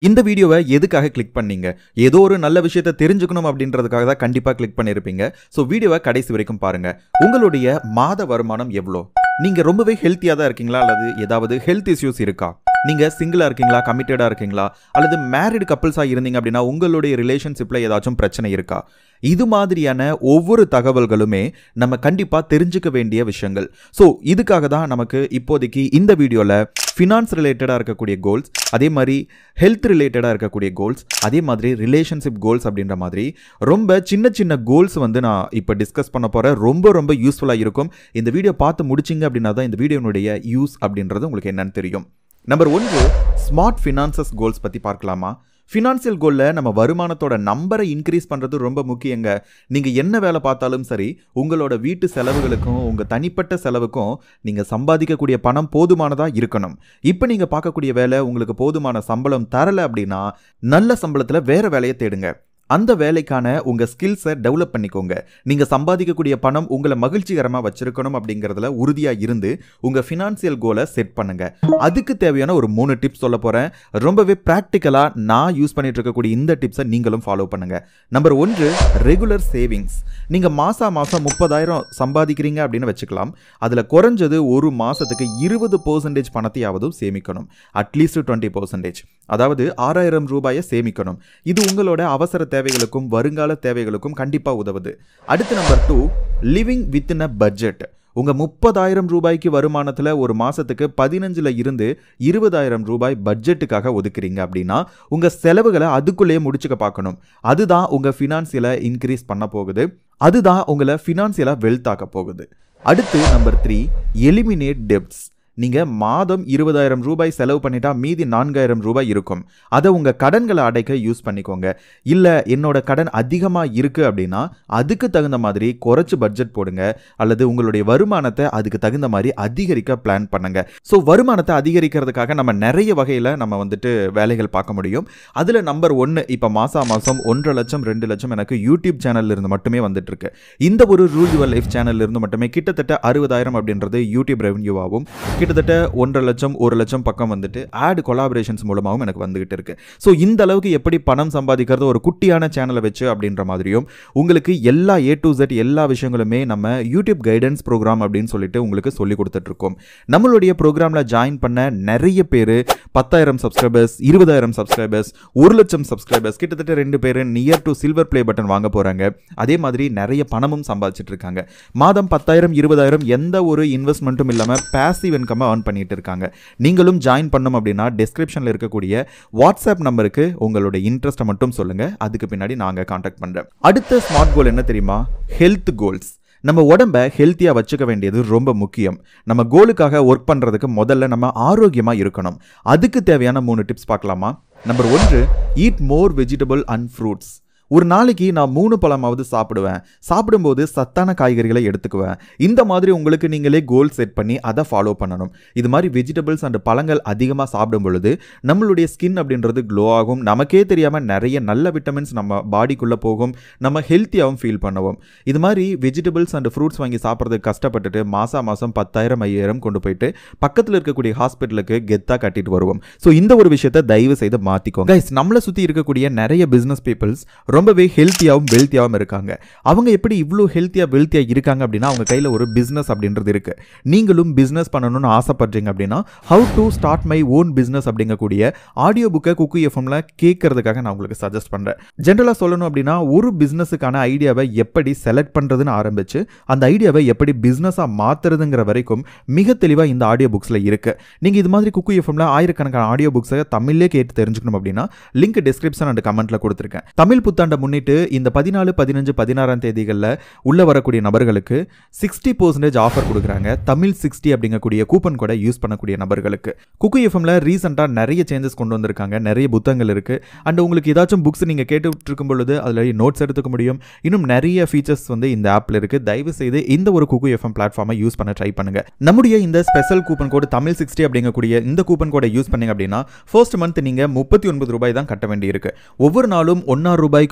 இந்த வீடியோவை எதுக்காக கிளிக் பண்ணீங்க ஏதோ ஒரு நல்ல விஷயத்தை தெரிஞ்சுக்கணும் அப்படின்றதுக்காக தான் கண்டிப்பாக கிளிக் பண்ணியிருப்பீங்க ஸோ வீடியோவை கடைசி வரைக்கும் பாருங்க உங்களுடைய மாத வருமானம் எவ்வளோ நீங்க ரொம்பவே ஹெல்த்தியாக தான் இருக்கீங்களா அல்லது ஏதாவது ஹெல்த் இஷ்யூஸ் இருக்கா நீங்க சிங்கிளா இருக்கீங்களா கமிட்டடா இருக்கீங்களா அல்லது மேரிடு கப்பிள்ஸாக இருந்தீங்க அப்படின்னா உங்களுடைய ரிலேஷன்ஷிப்ல ஏதாச்சும் பிரச்சனை இருக்கா இது மாதிரியான ஒவ்வொரு தகவல்களுமே நம்ம கண்டிப்பா தெரிஞ்சுக்க வேண்டிய விஷயங்கள் ஸோ இதுக்காக தான் நமக்கு இப்போதைக்கு இந்த வீடியோவில் ஃபினான்ஸ் ரிலேட்டடாக இருக்கக்கூடிய கோல்ஸ் அதே மாதிரி ஹெல்த் ரிலேட்டடாக இருக்கக்கூடிய கோல்ஸ் அதே மாதிரி ரிலேஷன்ஷிப் கோல்ஸ் அப்படின்ற மாதிரி ரொம்ப சின்ன சின்ன கோல்ஸ் வந்து நான் இப்போ டிஸ்கஸ் பண்ண போகிறேன் ரொம்ப ரொம்ப யூஸ்ஃபுல்லாக இருக்கும் இந்த வீடியோ பார்த்து முடிச்சிங்க அப்படின்னா தான் இந்த வீடியோனுடைய யூஸ் அப்படின்றது உங்களுக்கு என்னன்னு தெரியும் நம்பர் ஒன்று ஸ்மார்ட் ஃபினான்சஸ் கோல்ஸ் பற்றி பார்க்கலாமா ஃபினான்சியல் கோலில் நம்ம வருமானத்தோட நம்பரை இன்க்ரீஸ் பண்ணுறது ரொம்ப முக்கியங்க நீங்கள் என்ன வேலை பார்த்தாலும் சரி உங்களோட வீட்டு செலவுகளுக்கும் உங்கள் தனிப்பட்ட செலவுக்கும் நீங்கள் சம்பாதிக்கக்கூடிய பணம் போதுமானதாக இருக்கணும் இப்போ நீங்கள் பார்க்கக்கூடிய வேலை உங்களுக்கு போதுமான சம்பளம் தரலை அப்படின்னா நல்ல சம்பளத்தில் வேறு வேலையை தேடுங்க அந்த வேலைக்கான உங்கள் ஸ்கில்ஸை டெவலப் பண்ணிக்கோங்க நீங்கள் சம்பாதிக்கக்கூடிய பணம் உங்களை மகிழ்ச்சிகரமாக வச்சிருக்கணும் அப்படிங்கிறதுல உறுதியாக இருந்து உங்கள் ஃபினான்சியல் கோலை செட் பண்ணுங்க அதுக்கு தேவையான ஒரு மூணு டிப்ஸ் சொல்ல போகிறேன் ரொம்பவே ப்ராக்டிக்கலாக நான் யூஸ் பண்ணிட்டு இருக்கக்கூடிய இந்த டிப்ஸை நீங்களும் ஃபாலோ பண்ணுங்க நம்பர் ஒன்று ரெகுலர் சேவிங்ஸ் நீங்கள் மாதம் மாதம் முப்பதாயிரம் சம்பாதிக்கிறீங்க அப்படின்னு வச்சுக்கலாம் அதில் குறைஞ்சது ஒரு மாதத்துக்கு இருபது பர்சன்டேஜ் பணத்தையாவது சேமிக்கணும் அட்லீஸ்ட் டுவெண்ட்டி பர்சன்டேஜ் அதாவது ஆறாயிரம் ரூபாயை சேமிக்கணும் இது உங்களோட அவசர தேவைகளுக்கும் வருங்கால தேவைகளுக்கும் கண்டிப்பாக உதவுது அடுத்து number two living within a budget உங்கள் முப்பதாயிரம் ரூபாய்க்கு வருமானத்தில் ஒரு மாதத்துக்கு பதினஞ்சில் இருந்து இருபதாயிரம் ரூபாய் பட்ஜெட்டுக்காக ஒதுக்குறீங்க அப்படின்னா உங்கள் செலவுகளை அதுக்குள்ளேயே முடிச்சுக்க பார்க்கணும் அதுதான் உங்கள் ஃபினான்சியலை இன்க்ரீஸ் பண்ண போகுது அதுதான் உங்களை ஃபினான்சியலாக வெல்த் ஆக்க போகுது அடுத்து நம்பர் த்ரீ எலிமினேட் டெப்ட்ஸ் நீங்கள் மாதம் இருபதாயிரம் ரூபாய் செலவு பண்ணிட்டா மீதி நான்காயிரம் ரூபாய் இருக்கும் அதை உங்கள் கடன்களை அடைக்க யூஸ் பண்ணிக்கோங்க இல்லை என்னோட கடன் அதிகமாக இருக்குது அப்படின்னா அதுக்கு தகுந்த மாதிரி குறைச்சி பட்ஜெட் போடுங்க அல்லது உங்களுடைய வருமானத்தை அதுக்கு தகுந்த மாதிரி அதிகரிக்க பிளான் பண்ணுங்க ஸோ வருமானத்தை அதிகரிக்கிறதுக்காக நம்ம நிறைய வகையில் நம்ம வந்துட்டு வேலைகள் பார்க்க முடியும் அதில் நம்பர் ஒன்று இப்போ மாதம் மாதம் ஒன்றரை லட்சம் ரெண்டு லட்சம் எனக்கு யூடியூப் சேனல்ல இருந்து மட்டுமே வந்துட்டு இருக்கு இந்த ஒரு ரூல் யுவர் லைஃப் சேனல்ல இருந்து மட்டுமே கிட்டத்தட்ட அறுபதாயிரம் அப்படின்றது யூடியூப் ரெவன்யூவாகவும் கிட்டத்தட்ட ஒன்றரை லட்சம் ஒரு லட்சம் பக்கம் வந்துட்டு ஆட் கொலாபரேஷன்ஸ் மூலமாகவும் எனக்கு வந்துகிட்டு இருக்கு ஸோ இந்த அளவுக்கு எப்படி பணம் சம்பாதிக்கிறது ஒரு குட்டியான சேனலை வச்சு அப்படின்ற மாதிரியும் உங்களுக்கு எல்லா ஏ டு Z எல்லா விஷயங்களுமே நம்ம யூடியூப் கைடன்ஸ் ப்ரோக்ராம் அப்படின்னு சொல்லிட்டு உங்களுக்கு சொல்லி கொடுத்துட்டு இருக்கோம் நம்மளுடைய ப்ரோக்ராமில் ஜாயின் பண்ண நிறைய பேர் பத்தாயிரம் சப்ஸ்கிரைபர்ஸ் இருபதாயிரம் சப்ஸ்கிரைபர்ஸ் ஒரு லட்சம் சப்ஸ்கிரைபர்ஸ் கிட்டத்தட்ட ரெண்டு பேர் near to silver play button வாங்க போகிறாங்க அதே மாதிரி நிறைய பணமும் சம்பாதிச்சிட்டு இருக்காங்க மாதம் பத்தாயிரம் இருபதாயிரம் எந்த ஒரு இன்வெஸ்ட்மெண்ட்டும் இல்லாமல் பேசிவ் இன்கம் ஏர்ன் பண்ணிட்டு இருக்காங்க நீங்களும் ஜாயின் பண்ணோம் அப்படின்னா டிஸ்கிரிப்ஷனில் இருக்கக்கூடிய வாட்ஸ்அப் நம்பருக்கு உங்களோட இன்ட்ரெஸ்ட்டை மட்டும் சொல்லுங்க அதுக்கு பின்னாடி நாங்கள் காண்டாக்ட் பண்ணுறேன் அடுத்த ஸ்மார்ட் கோல் என்ன தெரியுமா ஹெல்த் கோல்ஸ் நம்ம உடம்ப ஹெல்த்தியாக வச்சுக்க வேண்டியது ரொம்ப முக்கியம் நம்ம கோலுக்காக ஒர்க் பண்ணுறதுக்கு முதல்ல நம்ம ஆரோக்கியமாக இருக்கணும் அதுக்கு தேவையான மூணு டிப்ஸ் பார்க்கலாமா நம்பர் ஒன்று eat more vegetable and fruits ஒரு நாளைக்கு நான் மூணு பழமாவது சாப்பிடுவேன் சாப்பிடும்போது சத்தான காய்கறிகளை எடுத்துக்குவேன் இந்த மாதிரி உங்களுக்கு நீங்களே கோல் செட் பண்ணி அதை ஃபாலோ பண்ணணும் இது மாதிரி வெஜிடபிள்ஸ் அண்ட் பழங்கள் அதிகமாக சாப்பிடும் பொழுது நம்மளுடைய ஸ்கின் அப்படின்றது க்ளோ ஆகும் நமக்கே தெரியாமல் நிறைய நல்ல விட்டமின்ஸ் நம்ம பாடிக்குள்ளே போகும் நம்ம ஹெல்த்தியாகவும் ஃபீல் பண்ணுவோம் இது மாதிரி வெஜிடபிள்ஸ் அண்ட் ஃப்ரூட்ஸ் வாங்கி சாப்பிட்றதுக்கு கஷ்டப்பட்டுட்டு மாதம் மாதம் பத்தாயிரம் ஐயாயிரம் கொண்டு போயிட்டு பக்கத்தில் இருக்கக்கூடிய ஹாஸ்பிட்டலுக்கு கெத்தாக கட்டிட்டு வருவோம் ஸோ இந்த ஒரு விஷயத்தை தயவு செய்து மாற்றிக்கோங்க கைஸ் நம்மளை சுற்றி இருக்கக்கூடிய நிறைய பிஸ்னஸ் பீப்புள்ஸ் ரொம்பவே ஹெல்த்தியாகவும் வெல்த்தியாகவும் இருக்காங்க அவங்க எப்படி இவ்வளோ ஹெல்த்தியாக வெல்த்தியாக இருக்காங்க அப்படின்னா அவங்க கையில் ஒரு பிஸ்னஸ் அப்படின்றது இருக்கு நீங்களும் பிஸ்னஸ் பண்ணணும்னு ஆசைப்படுறீங்க அப்படின்னா how to start my own business அப்படிங்கக்கூடிய ஆடியோ புக்கை குக்கு எஃப்எம்ல கேட்கறதுக்காக நான் உங்களுக்கு சஜஸ்ட் பண்ணுறேன் ஜென்ரலாக சொல்லணும் அப்படின்னா ஒரு பிஸ்னஸுக்கான ஐடியாவை எப்படி செலக்ட் பண்ணுறதுன்னு ஆரம்பிச்சு அந்த ஐடியாவை எப்படி பிஸ்னஸாக மாற்றுறதுங்கிற வரைக்கும் மிக தெளிவாக இந்த ஆடியோ புக்ஸில் இருக்கு நீங்கள் இது மாதிரி குக்கு எஃப்எம்ல ஆயிரக்கணக்கான ஆடியோ புக்ஸை தமிழ்லேயே கேட்டு தெரிஞ்சுக்கணும் அப்படின்னா லிங்க் டிஸ்கிரிப்ஷன் அண்ட் கமெண்ட்ல கொடுத்துருக்கேன் தமிழ் புத்தாண்டை முன்னிட்டு இந்த பதினாலு பதினஞ்சு பதினாறாம் தேதிகளில் உள்ள வரக்கூடிய நபர்களுக்கு சிக்ஸ்டி பர்சன்டேஜ் ஆஃபர் கொடுக்குறாங்க தமிழ் சிக்ஸ்டி அப்படிங்கக்கூடிய கூப்பன் கோடை யூஸ் பண்ணக்கூடிய நபர்களுக்கு குக்கு எஃப்எம்ல ரீசெண்டாக நிறைய சேஞ்சஸ் கொண்டு வந்திருக்காங்க நிறைய புத்தகங்கள் இருக்கு அண்ட் உங்களுக்கு ஏதாச்சும் புக்ஸ் நீங்கள் கேட்டுட்டு இருக்கும் பொழுது அதில் நோட்ஸ் எடுத்துக்க முடியும் இன்னும் நிறைய ஃபீச்சர்ஸ் வந்து இந்த ஆப்பில் இருக்கு தயவு செய்து இந்த ஒரு குக்கு எஃப்எம் பிளாட்ஃபார்மை யூஸ் பண்ண ட்ரை பண்ணுங்க நம்முடைய இந்த special coupon code Tamil sixty அப்படிங்கக்கூடிய இந்த கூப்பன் கோடை யூஸ் பண்ணீங்க அப்படின்னா ஃபர்ஸ்ட் மந்த் நீங்கள் முப்பத்தி ஒன்பது ரூபாய் தான் கட்ட வேண்டியிருக்கு ஒவ்வொரு நாளும் ஒன்னாறு ரூபாய்க்கு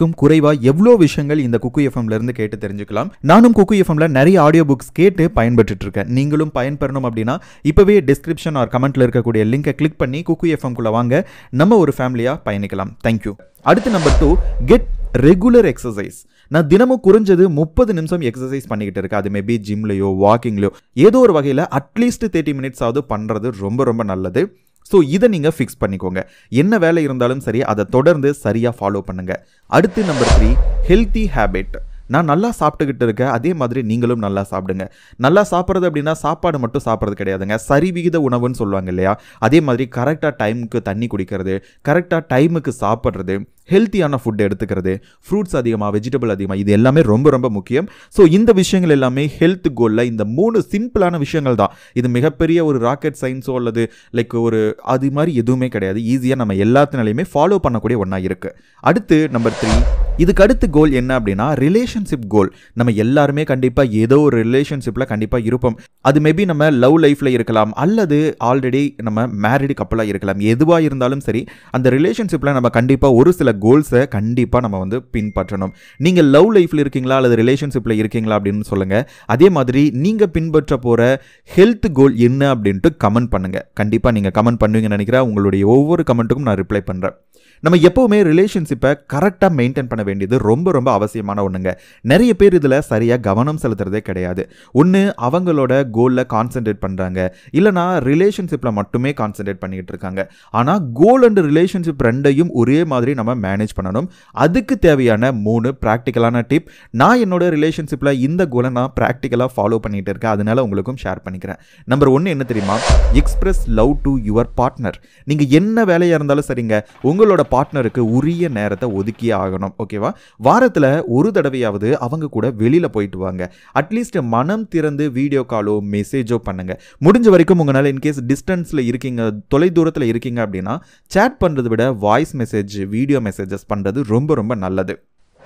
நிமிஷத்துக்கும் குறைவா எவ்வளோ விஷயங்கள் இந்த குக்கு எஃப்எம்ல இருந்து கேட்டு தெரிஞ்சுக்கலாம் நானும் குக்கு எஃப்எம்ல நிறைய ஆடியோ புக்ஸ் கேட்டு பயன்பெற்றுட்டு இருக்கேன் நீங்களும் பயன்பெறணும் அப்படின்னா இப்பவே டிஸ்கிரிப்ஷன் ஆர் கமெண்ட்ல இருக்கக்கூடிய லிங்கை கிளிக் பண்ணி குக்கு எஃப்எம் குள்ள வாங்க நம்ம ஒரு ஃபேமிலியா பயணிக்கலாம் தேங்க்யூ அடுத்து number two get regular exercise நான் தினமும் குறைஞ்சது முப்பது நிமிஷம் எக்ஸசைஸ் பண்ணிக்கிட்டு இருக்கேன் அது மேபி ஜிம்லையோ வாக்கிங்லையோ ஏதோ ஒரு வகையில் அட்லீஸ்ட் தேர்ட்டி மினிட்ஸ் ஆகுது பண்ணுறது ரொம்ப ரொம்ப நல்லது ஸோ இதை நீங்கள் ஃபிக்ஸ் பண்ணிக்கோங்க என்ன வேலை இருந்தாலும் சரி அதை தொடர்ந்து சரியாக ஃபாலோ பண்ணுங்கள் அடுத்து நம்பர் த்ரீ ஹெல்த்தி ஹேபிட் நான் நல்லா சாப்பிட்டுக்கிட்டு இருக்கேன் அதே மாதிரி நீங்களும் நல்லா சாப்பிடுங்க நல்லா சாப்பிட்றது அப்படின்னா சாப்பாடு மட்டும் சாப்பிட்றது கிடையாதுங்க சரி விகித உணவுன்னு சொல்லுவாங்க இல்லையா அதே மாதிரி கரெக்டாக டைமுக்கு தண்ணி குடிக்கிறது கரெக்டாக டைமுக்கு சாப்பிட்றது ஹெல்த்தியான ஃபுட் எடுத்துக்கிறது ஃப்ரூட்ஸ் அதிகமாக வெஜிடபிள் அதிகமாக இது எல்லாமே ரொம்ப ரொம்ப முக்கியம் ஸோ இந்த விஷயங்கள் எல்லாமே ஹெல்த் கோலில் இந்த மூணு சிம்பிளான விஷயங்கள் தான் இது மிகப்பெரிய ஒரு ராக்கெட் சயின்ஸோ அல்லது லைக் ஒரு அது மாதிரி எதுவுமே கிடையாது ஈஸியாக நம்ம எல்லாத்தினாலையுமே ஃபாலோ பண்ணக்கூடிய ஒன்றா இருக்குது அடுத்து நம்பர் த்ரீ இதுக்கு அடுத்து கோல் என்ன அப்படின்னா ரிலேஷன்ஷிப் கோல் நம்ம எல்லாருமே கண்டிப்பாக ஏதோ ஒரு ரிலேஷன்ஷிப்பில் கண்டிப்பாக இருப்போம் அது மேபி நம்ம லவ் லைஃப்பில் இருக்கலாம் அல்லது ஆல்ரெடி நம்ம மேரிடு கப்பலாக இருக்கலாம் எதுவாக இருந்தாலும் சரி அந்த ரிலேஷன்ஷிப்பில் நம்ம கண்டிப்பாக ஒரு சில கோல்ஸை கண்டிப்பாக நம்ம வந்து பின்பற்றணும் நீங்கள் லவ் லைஃப்பில் இருக்கீங்களா அல்லது ரிலேஷன்ஷிப்பில் இருக்கீங்களா அப்படின்னு சொல்லுங்கள் அதே மாதிரி நீங்கள் பின்பற்ற போகிற ஹெல்த் கோல் என்ன அப்படின்ட்டு கமெண்ட் பண்ணுங்கள் கண்டிப்பாக நீங்கள் கமெண்ட் பண்ணுவீங்கன்னு நினைக்கிறேன் உங்களுடைய ஒவ்வொரு கமெண்ட்டுக்கும் நான் ரிப்ளை பண்ணுறேன் நம்ம எப்போவுமே ரிலேஷன்ஷிப்பை கரெக்டாக மெயின்டைன் பண்ண வேண்டியது ரொம்ப ரொம்ப அவசியமான ஒன்றுங்க நிறைய பேர் இதில் சரியாக கவனம் செலுத்துறதே கிடையாது ஒன்று அவங்களோட கோலில் கான்சென்ட்ரேட் பண்ணுறாங்க இல்லைனா ரிலேஷன்ஷிப்பில் மட்டுமே கான்சென்ட்ரேட் பண்ணிக்கிட்டு இருக்காங்க ஆனால் கோல் அண்ட் ரிலேஷன்ஷிப் ரெண்டையும் ஒரே மாதிரி நம்ம மேனேஜ் பண்ணணும் அதுக்கு தேவையான மூணு ப்ராக்டிக்கலான டிப் நான் என்னோட ரிலேஷன்ஷிப்பில் இந்த கோலை நான் ப்ராக்டிக்கலாக ஃபாலோ பண்ணிகிட்டு இருக்கேன் அதனால உங்களுக்கும் ஷேர் பண்ணிக்கிறேன் நம்பர் ஒன்று என்ன தெரியுமா express love to your partner நீங்கள் என்ன வேலையாக இருந்தாலும் சரிங்க உங்களோட பார்ட்னருக்கு உரிய நேரத்தை ஒதுக்கியே ஆகணும் ஓகேவா வாரத்தில் ஒரு தடவையாவது அவங்க கூட வெளியில் போயிட்டு வாங்க அட்லீஸ்ட் மனம் திறந்து வீடியோ காலோ மெசேஜோ பண்ணுங்க முடிஞ்ச வரைக்கும் உங்களால் இன்கேஸ் டிஸ்டன்ஸில் இருக்கீங்க தொலை தூரத்தில் இருக்கீங்க அப்படின்னா சேட் பண்ணுறதை விட வாய்ஸ் மெசேஜ் வீடியோ மெசேஜஸ் பண்ணுறது ரொம்ப ரொம்ப நல்லது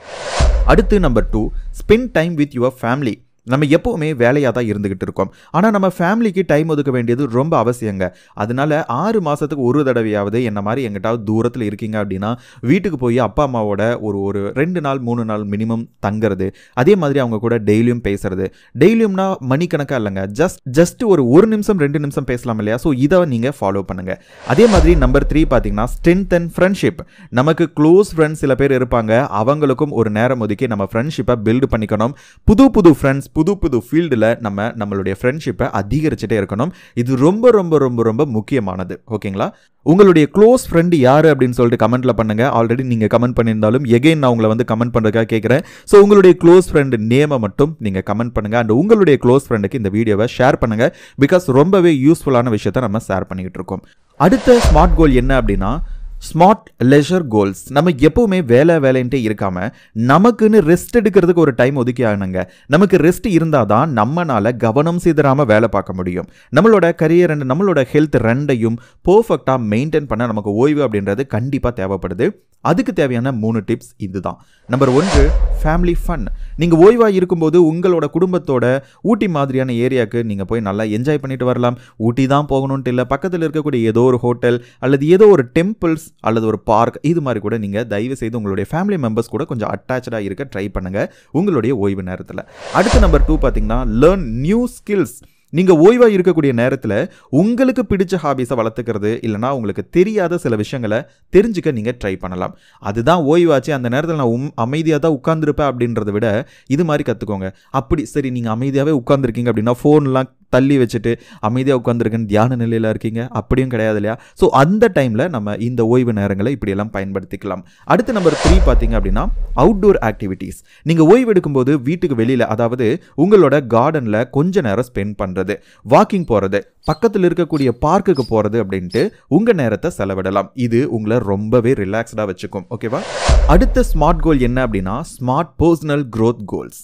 அடுத்து number two spend time with your family நம்ம எப்போவுமே வேலையாக தான் இருந்துக்கிட்டு இருக்கோம் ஆனால் நம்ம ஃபேமிலிக்கு டைம் ஒதுக்க வேண்டியது ரொம்ப அவசியங்க அதனால ஆறு மாதத்துக்கு ஒரு தடவையாவது என்ன மாதிரி எங்கிட்டாவது தூரத்தில் இருக்கீங்க அப்படின்னா வீட்டுக்கு போய் அப்பா அம்மாவோட ஒரு ஒரு ரெண்டு நாள் மூணு நாள் மினிமம் தங்குறது அதே மாதிரி அவங்க கூட டெய்லியும் பேசுறது டெய்லியும்னா மணிக்கணக்காக இல்லைங்க ஜஸ்ட் ஜஸ்ட் ஒரு ஒரு நிமிஷம் ரெண்டு நிமிஷம் பேசலாம் இல்லையா ஸோ இதை நீங்கள் ஃபாலோ பண்ணுங்க அதே மாதிரி நம்பர் த்ரீ பார்த்தீங்கன்னா ஸ்ட்ரென்த் அண்ட் ஃப்ரெண்ட்ஷிப் நமக்கு க்ளோஸ் ஃப்ரெண்ட்ஸ் சில பேர் இருப்பாங்க அவங்களுக்கும் ஒரு நேரம் ஒதுக்கி நம்ம ஃப்ரெண்ட்ஷிப்பை பில்டு பண்ணிக்கணும் புது புது ஃப்ரெண்ட்ஸ் புது புது ஃபீல்டில் நம்ம நம்மளுடைய ஃப்ரெண்ட்ஷிப்பை அதிகரிச்சுட்டே இருக்கணும் இது ரொம்ப ரொம்ப ரொம்ப ரொம்ப முக்கியமானது ஓகேங்களா உங்களுடைய க்ளோஸ் ஃப்ரெண்டு யார் அப்படின்னு சொல்லிட்டு கமெண்ட்ல பண்ணுங்க ஆல்ரெடி நீங்கள் கமெண்ட் பண்ணியிருந்தாலும் எகைன் நான் உங்களை வந்து கமெண்ட் பண்ணுறதுக்காக கேட்குறேன் ஸோ உங்களுடைய க்ளோஸ் ஃப்ரெண்டு நேமை மட்டும் நீங்கள் கமெண்ட் பண்ணுங்க அண்ட் உங்களுடைய க்ளோஸ் ஃப்ரெண்டுக்கு இந்த வீடியோவை ஷேர் பண்ணுங்க பிகாஸ் ரொம்பவே யூஸ்ஃபுல்லான விஷயத்தை நம்ம ஷேர் பண்ணிக்கிட்டு இருக்கோம் அடுத்த ஸ்மார்ட் கோல் என்ன அப்படின்னா ஸ்மார்ட் லெஷர் கோல்ஸ் நம்ம எப்பவுமே வேலை வேலைன்ட்டே இருக்காம நமக்குன்னு ரெஸ்ட் எடுக்கிறதுக்கு ஒரு டைம் ஒதுக்கி ஆகணுங்க நமக்கு ரெஸ்ட் இருந்தால் தான் நம்மனால கவனம் சிதறாம வேலை பார்க்க முடியும் நம்மளோட கரியர் அண்ட் நம்மளோட ஹெல்த் ரெண்டையும் பர்ஃபெக்டாக மெயின்டைன் பண்ண நமக்கு ஓய்வு அப்படின்றது கண்டிப்பாக தேவைப்படுது அதுக்கு தேவையான மூணு டிப்ஸ் இதுதான் நம்பர் ஒன்று ஃபேமிலி ஃபன் நீங்கள் ஓய்வாக இருக்கும்போது உங்களோட குடும்பத்தோட ஊட்டி மாதிரியான ஏரியாவுக்கு நீங்கள் போய் நல்லா என்ஜாய் பண்ணிட்டு வரலாம் ஊட்டி தான் போகணுன்ட்டு இல்லை பக்கத்தில் இருக்கக்கூடிய ஏதோ ஒரு ஹோட்டல் அல்லது ஏதோ ஒரு டெம்பிள்ஸ் அல்லது ஒரு பார்க் இது மாதிரி கூட நீங்கள் தயவு செய்து உங்களுடைய ஃபேமிலி மெம்பர்ஸ் கூட கொஞ்சம் அட்டாச்சாக இருக்க ட்ரை பண்ணுங்கள் உங்களுடைய ஓய்வு நேரத்தில் அடுத்த நம்பர் டூ பார்த்தீங்கன்னா லேர்ன் நியூ ஸ்கில்ஸ் நீங்கள் ஓய்வாக இருக்கக்கூடிய நேரத்தில் உங்களுக்கு பிடிச்ச ஹாபிஸை வளர்த்துக்கிறது இல்லைனா உங்களுக்கு தெரியாத சில விஷயங்களை தெரிஞ்சுக்க நீங்கள் ட்ரை பண்ணலாம் அதுதான் ஓய்வாச்சு அந்த நேரத்தில் நான் உம் அமைதியாக தான் உட்காந்துருப்பேன் அப்படின்றத விட இது மாதிரி கற்றுக்கோங்க அப்படி சரி நீங்கள் அமைதியாகவே உட்காந்துருக்கீங்க அப்படின்னா ஃபோன்லாம் தள்ளி வச்சுட்டு அமைதியாக உட்காந்துருக்குன்னு தியான நிலையில் இருக்கீங்க அப்படியும் கிடையாது இல்லையா ஸோ அந்த டைமில் நம்ம இந்த ஓய்வு நேரங்களை இப்படியெல்லாம் பயன்படுத்திக்கலாம் அடுத்த நம்பர் த்ரீ பார்த்தீங்க அப்படின்னா அவுட்டோர் ஆக்டிவிட்டீஸ் நீங்கள் ஓய்வு எடுக்கும்போது வீட்டுக்கு வெளியில் அதாவது உங்களோட கார்டனில் கொஞ்ச நேரம் ஸ்பெண்ட் பண்ணுறது வாக்கிங் போகிறது பக்கத்தில் இருக்கக்கூடிய பார்க்குக்கு போகிறது அப்படின்ட்டு உங்கள் நேரத்தை செலவிடலாம் இது உங்களை ரொம்பவே ரிலாக்ஸ்டாக வச்சுக்கும் ஓகேவா அடுத்த ஸ்மார்ட் கோல் என்ன அப்படின்னா ஸ்மார்ட் பர்சனல் growth கோல்ஸ்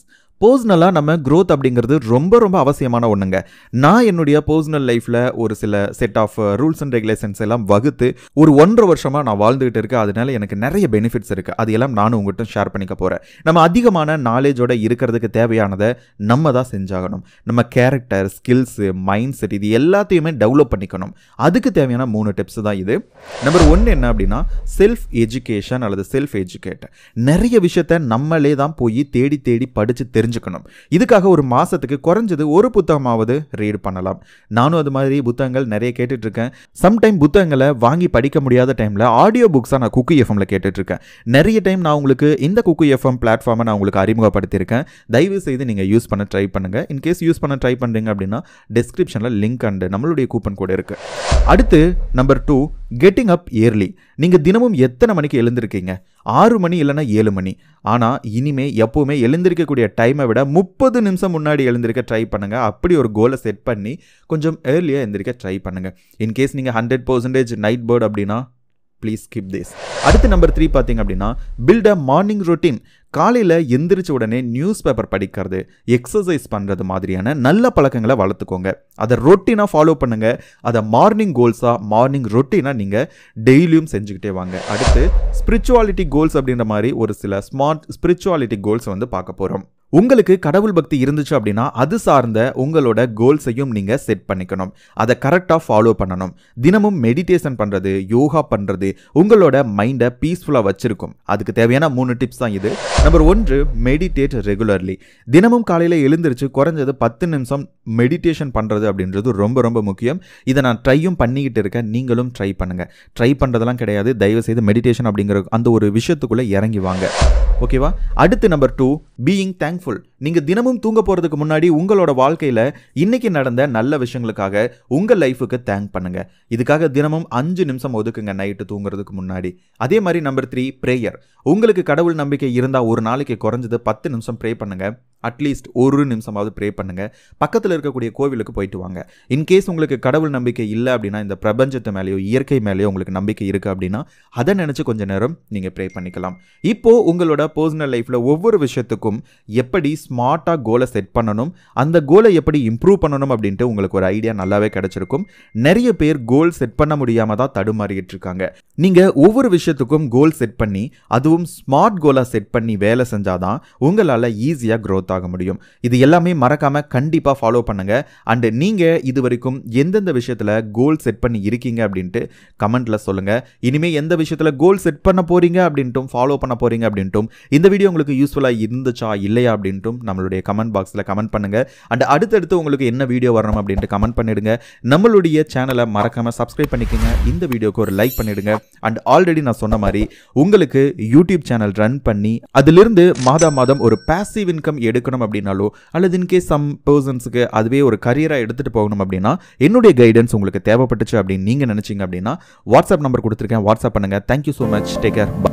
பர்சனலாக நம்ம growth அப்படிங்கிறது ரொம்ப ரொம்ப அவசியமான ஒன்றுங்க நான் என்னுடைய பர்சனல் லைஃப்பில் ஒரு சில set of rules and regulations எல்லாம் வகுத்து ஒரு ஒன்றரை வருஷமாக நான் வாழ்ந்துகிட்டு இருக்கேன் அதனால எனக்கு நிறைய பெனிஃபிட்ஸ் இருக்குது அது எல்லாம் நானும் உங்கள்கிட்ட ஷேர் பண்ணிக்க போகிறேன் நம்ம அதிகமான நாலேஜோட இருக்கிறதுக்கு தேவையானதை நம்ம தான் செஞ்சாகணும் நம்ம கேரக்டர் ஸ்கில்ஸு மைண்ட் செட் இது எல்லாத்தையுமே டெவலப் பண்ணிக்கணும் அதுக்கு தேவையான மூணு டிப்ஸ் தான் இது நம்பர் ஒன்று என்ன அப்படின்னா செல்ஃப் எஜுகேஷன் அல்லது செல்ஃப் எஜுகேட் நிறைய விஷயத்த நம்மளே தான் போய் தேடி தேடி படித்து தெரிஞ்சுக்கணும் இதுக்காக ஒரு மாதத்துக்கு குறைஞ்சது ஒரு புத்தகமாவது ரீட் பண்ணலாம் நானும் அது மாதிரி புத்தகங்கள் நிறைய கேட்டுட்டு இருக்கேன் சம்டைம் புத்தகங்களை வாங்கி படிக்க முடியாத டைமில் ஆடியோ புக்ஸாக நான் குக்கு எஃப்எம்ல கேட்டுட்டு இருக்கேன் நிறைய டைம் நான் உங்களுக்கு இந்த குக்கு எஃப்எம் பிளாட்ஃபார்மை நான் உங்களுக்கு அறிமுகப்படுத்தியிருக்கேன் தயவு செய்து நீங்கள் யூஸ் பண்ண ட்ரை பண்ணுங்க இன்கேஸ் யூஸ் பண்ண ட்ரை பண்ணுறீங்க அப்படின்னா டிஸ்கிரிப்ஷனில் லிங்க் அண்ட் நம்மளுடைய கூப்பன் கூட இருக்கு அடுத்து number two getting up early நீங்கள் தினமும் எத்தனை மணிக்கு எழுந்திருக்கீங்க ஆறு மணி இல்லைன்னா ஏழு மணி ஆனால் இனிமே எப்போவுமே எழுந்திருக்கக்கூடிய டைமை விட முப்பது நிமிஷம் முன்னாடி எழுந்திருக்க ட்ரை பண்ணுங்க அப்படி ஒரு கோலை செட் பண்ணி கொஞ்சம் ஏர்லியாக எழுந்திருக்க ட்ரை பண்ணுங்க இன்கேஸ் நீங்கள் ஹண்ட்ரட் பர்சன்டேஜ் நைட் பேர்ட் அப்படின்னா ப்ளீஸ் ஸ்கிப் திஸ் அடுத்து நம்பர் த்ரீ பார்த்தீங்க அப்படின்னா பில்ட் அ மார்னிங் ரொட்டீன் காலையில் எந்திரிச்ச உடனே நியூஸ் பேப்பர் படிக்கிறது எக்ஸசைஸ் பண்ணுறது மாதிரியான நல்ல பழக்கங்களை வளர்த்துக்கோங்க அதை ரொட்டீனாக ஃபாலோ பண்ணுங்க அதை மார்னிங் கோல்ஸாக மார்னிங் ரொட்டீனாக நீங்கள் டெய்லியும் செஞ்சுக்கிட்டே வாங்க அடுத்து ஸ்பிரிச்சுவாலிட்டி கோல்ஸ் அப்படின்ற மாதிரி ஒரு சில ஸ்மார்ட் ஸ்பிரிச்சுவாலிட்டி கோல்ஸ் வந்து பார்க்க போகிறோம் உங்களுக்கு கடவுள் பக்தி இருந்துச்சு அப்படின்னா அது சார்ந்த உங்களோட கோல்ஸையும் நீங்கள் செட் பண்ணிக்கணும் அதை கரெக்டாக ஃபாலோ பண்ணணும் தினமும் மெடிடேஷன் பண்ணுறது யோகா பண்ணுறது உங்களோட மைண்டை பீஸ்ஃபுல்லாக வச்சிருக்கும் அதுக்கு தேவையான மூணு டிப்ஸ் தான் இது நம்பர் ஒன்று மெடிடேட் ரெகுலர்லி தினமும் காலையில் எழுந்திருச்சு குறைஞ்சது பத்து நிமிஷம் மெடிடேஷன் பண்ணுறது அப்படின்றது ரொம்ப ரொம்ப முக்கியம் இதை நான் ட்ரையும் பண்ணிக்கிட்டு இருக்கேன் நீங்களும் ட்ரை பண்ணுங்கள் ட்ரை பண்ணுறதெல்லாம் கிடையாது தயவு செய்து மெடிடேஷன் அப்படிங்கிற அந்த ஒரு விஷயத்துக்குள்ளே இறங்கி வாங்க ஓகேவா அடுத்து நம்பர் டூ பீயிங் தேங்க்ஃபுல் நீங்கள் தினமும் தூங்க போகிறதுக்கு முன்னாடி உங்களோட வாழ்க்கையில் இன்னைக்கு நடந்த நல்ல விஷயங்களுக்காக உங்கள் லைஃபுக்கு தேங்க் பண்ணுங்க இதுக்காக தினமும் அஞ்சு நிமிஷம் ஒதுக்குங்க நைட்டு தூங்குறதுக்கு முன்னாடி அதே மாதிரி நம்பர் த்ரீ ப்ரேயர் உங்களுக்கு கடவுள் நம்பிக்கை இருந்தால் ஒரு நாளைக்கு குறைஞ்சது பத்து நிமிஷம் ப்ரே பண்ணுங்க அட்லீஸ்ட் ஒரு நிமிஷமாவது ப்ரே பண்ணுங்க பக்கத்தில் இருக்கக்கூடிய கோவிலுக்கு போயிட்டு வாங்க இன்கேஸ் உங்களுக்கு கடவுள் நம்பிக்கை இல்லை அப்படின்னா இந்த பிரபஞ்சத்து மேலேயோ இயற்கை மேலேயோ உங்களுக்கு நம்பிக்கை இருக்குது அப்படின்னா அதை நினச்சி கொஞ்ச நேரம் நீங்கள் ப்ரே பண்ணிக்கலாம் இப்போ உங்களோட பர்சனல் லைஃப்பில் ஒவ்வொரு விஷயத்துக்கும் எப்படி ஸ்மார்ட்டாக கோலை செட் பண்ணணும் அந்த கோலை எப்படி இம்ப்ரூவ் பண்ணணும் அப்படின்ட்டு உங்களுக்கு ஒரு ஐடியா நல்லாவே கிடைச்சிருக்கும் நிறைய பேர் கோல் செட் பண்ண முடியாமல் தான் தடுமாறிக்கிட்டு இருக்காங்க நீங்கள் ஒவ்வொரு விஷயத்துக்கும் கோல் செட் பண்ணி அதுவும் ஸ்மார்ட் கோலாக செட் பண்ணி வேலை செஞ்சாதான் உங்களால் ஈஸியாக growth ஆக முடியும் இது எல்லாமே மறக்காமல் கண்டிப்பாக ஃபாலோ பண்ணுங்க அண்டு நீங்கள் இது வரைக்கும் எந்தெந்த விஷயத்தில் கோல் செட் பண்ணி இருக்கீங்க அப்படின்ட்டு கமெண்ட்டில் சொல்லுங்கள் இனிமேல் எந்த விஷயத்தில் கோல் செட் பண்ண போகிறீங்க அப்படின்ட்டும் ஃபாலோ பண்ண போகிறீங்க அப்படின்ட்டும் இந்த வீடியோ உங்களுக்கு யூஸ்ஃபுல்லாக இருந்துச்சா இல்லையா அப்படின்ட்டும் நம்மளுடைய கமெண்ட் பாக்ஸில் கமெண்ட் பண்ணுங்கள் அண்ட் அடுத்தடுத்து உங்களுக்கு என்ன வீடியோ வரணும் அப்படின்ட்டு கமெண்ட் பண்ணிடுங்க நம்மளுடைய சேனலை மறக்காமல் சப்ஸ்கிரைப் பண்ணிக்கோங்க இந்த வீடியோக்கு ஒரு லைக் பண்ணிடுங்க அண்ட் ஆல்ரெடி நான் சொன்ன மாதிரி உங்களுக்கு யூடியூப் சேனல் ரன் பண்ணி அதிலிருந்து மாதா மாதம் ஒரு பாசிவ் இன்கம் எடுக்கணும் அப்படின்னாலோ அல்லது இன்கேஸ் சம் பர்சன்ஸுக்கு அதுவே ஒரு கரியராக எடுத்துகிட்டு போகணும் அப்படின்னா என்னுடைய கைடன்ஸ் உங்களுக்கு தேவைப்பட்டுச்சு அப்படின்னு நீங்கள் நினச்சிங்க அப்படின்னா வாட்ஸ்அப் நம்பர் கொடுத்துருக்கேன் வாட்ஸ்அப் பண்ணுங்கள் thank you so much take care